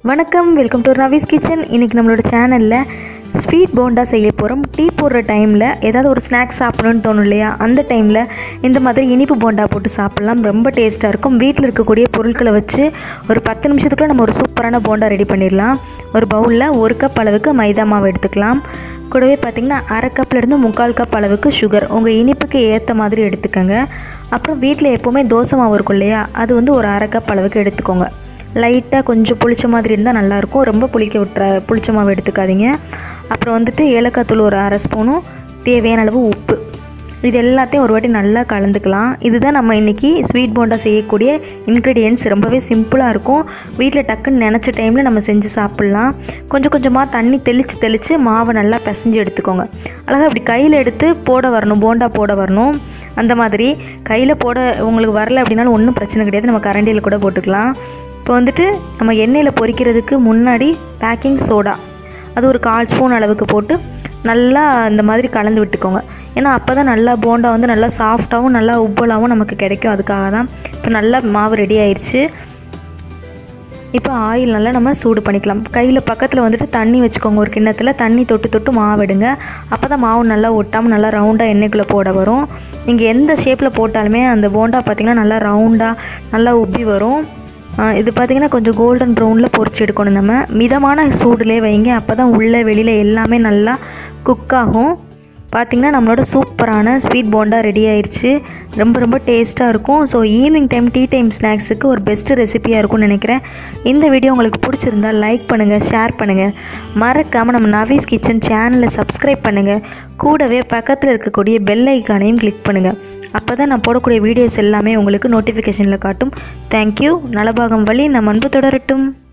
வணக்கம் welcome to Ravi's kitchen இன்றைக்கி நம்மளோட சேனலில் ஸ்வீட் போண்டா செய்ய போகிறோம் டீ போடுற டைமில் ஏதாவது ஒரு ஸ்நாக்ஸ் சாப்பிடணும்னு தோணும் இல்லையா அந்த டைமில் இந்த மாதிரி இனிப்பு போண்டா போட்டு சாப்பிட்லாம் ரொம்ப டேஸ்ட்டாக இருக்கும் வீட்டில் இருக்கக்கூடிய பொருட்களை வச்சு ஒரு பத்து நிமிஷத்துக்குள்ள நம்ம ஒரு சூப்பரான போண்டா ரெடி பண்ணிடலாம் ஒரு பவுலில் ஒரு கப் அளவுக்கு மைதா மாவு எடுத்துக்கலாம் கூடவே பார்த்திங்கன்னா அரை கப்லேருந்து முக்கால் கப் அளவுக்கு சுகர் உங்கள் இனிப்புக்கு ஏற்ற மாதிரி எடுத்துக்கோங்க அப்புறம் வீட்டில் எப்போவுமே தோசை மாவு இருக்கும் இல்லையா அது வந்து ஒரு அரை கப் அளவுக்கு எடுத்துக்கோங்க லைட்டாக கொஞ்சம் புளிச்ச மாதிரி இருந்தால் நல்லாயிருக்கும் ரொம்ப புளிக்க விட்டுற புளிச்ச மாவு எடுத்துக்காதீங்க அப்புறம் வந்துட்டு ஏலக்காய் தூள் ஒரு அரை ஸ்பூனும் தேவையான அளவு உப்பு இது எல்லாத்தையும் ஒரு வாட்டி நல்லா கலந்துக்கலாம் இதுதான் நம்ம இன்றைக்கி ஸ்வீட் போண்டா செய்யக்கூடிய இன்க்ரீடியன்ட்ஸ் ரொம்பவே சிம்பிளாக இருக்கும் வீட்டில் டக்குன்னு நினச்ச டைமில் நம்ம செஞ்சு சாப்பிட்லாம் கொஞ்சம் கொஞ்சமாக தண்ணி தெளித்து தெளித்து மாவை நல்லா பிசைஞ்சு எடுத்துக்கோங்க அழகாக இப்படி கையில் எடுத்து போட வரணும் போண்டா போட வரணும் அந்த மாதிரி கையில் போட உங்களுக்கு வரல அப்படின்னாலும் ஒன்றும் பிரச்சனை கிடையாது நம்ம கரண்டியில் கூட போட்டுக்கலாம் இப்போ வந்துட்டு நம்ம எண்ணெயில் பொரிக்கிறதுக்கு முன்னாடி பேக்கிங் சோடா அது ஒரு கால் ஸ்பூன் அளவுக்கு போட்டு நல்லா இந்த மாதிரி கலந்து விட்டுக்கோங்க ஏன்னா அப்போ தான் நல்லா போண்டா வந்து நல்லா சாஃப்டாகவும் நல்லா உப்பலாகவும் நமக்கு கிடைக்கும் அதுக்காக தான் இப்போ நல்லா மாவு ரெடி ஆயிடுச்சு இப்போ ஆயில் நல்லா நம்ம சூடு பண்ணிக்கலாம் கையில் பக்கத்தில் வந்துட்டு தண்ணி வச்சுக்கோங்க ஒரு கிண்ணத்தில் தண்ணி தொட்டு தொட்டு மாவு எடுங்க அப்போ தான் மாவு நல்லா ஒட்டாமல் நல்லா ரவுண்டாக எண்ணெய்க்குள்ளே போட வரும் நீங்கள் எந்த ஷேப்பில் போட்டாலுமே அந்த போண்டா பார்த்திங்கன்னா நல்லா ரவுண்டாக நல்லா உப்பி வரும் இது பார்த்திங்கன்னா கொஞ்சம் கோல்டன் ப்ரௌனில் பொரிச்சு எடுக்கணும் நம்ம மிதமான சூடுலேயே வைங்க அப்போ தான் உள்ளே வெளியில் எல்லாமே நல்லா குக் ஆகும் பார்த்திங்கன்னா நம்மளோட சூப்பரான ஸ்வீட் போண்டா ரெடி ஆயிடுச்சு ரொம்ப ரொம்ப டேஸ்ட்டாக இருக்கும் so evening time tea time ஸ்நாக்ஸுக்கு ஒரு பெஸ்ட்டு ரெசிபியாக இருக்கும்னு நினைக்கிறேன் இந்த வீடியோ உங்களுக்கு பிடிச்சிருந்தா லைக் பண்ணுங்கள் ஷேர் பண்ணுங்கள் மறக்காமல் நம்ம நவீஸ் கிச்சன் சேனலை சப்ஸ்கிரைப் பண்ணுங்கள் கூடவே பக்கத்தில் இருக்கக்கூடிய பெல் ஐக்கானையும் கிளிக் பண்ணுங்கள் அப்போ தான் நான் போடக்கூடிய வீடியோஸ் எல்லாமே உங்களுக்கு நோட்டிஃபிகேஷனில் காட்டும் தேங்க்யூ நலபாகம் வழி நம்ம அன்பு தொடரட்டும்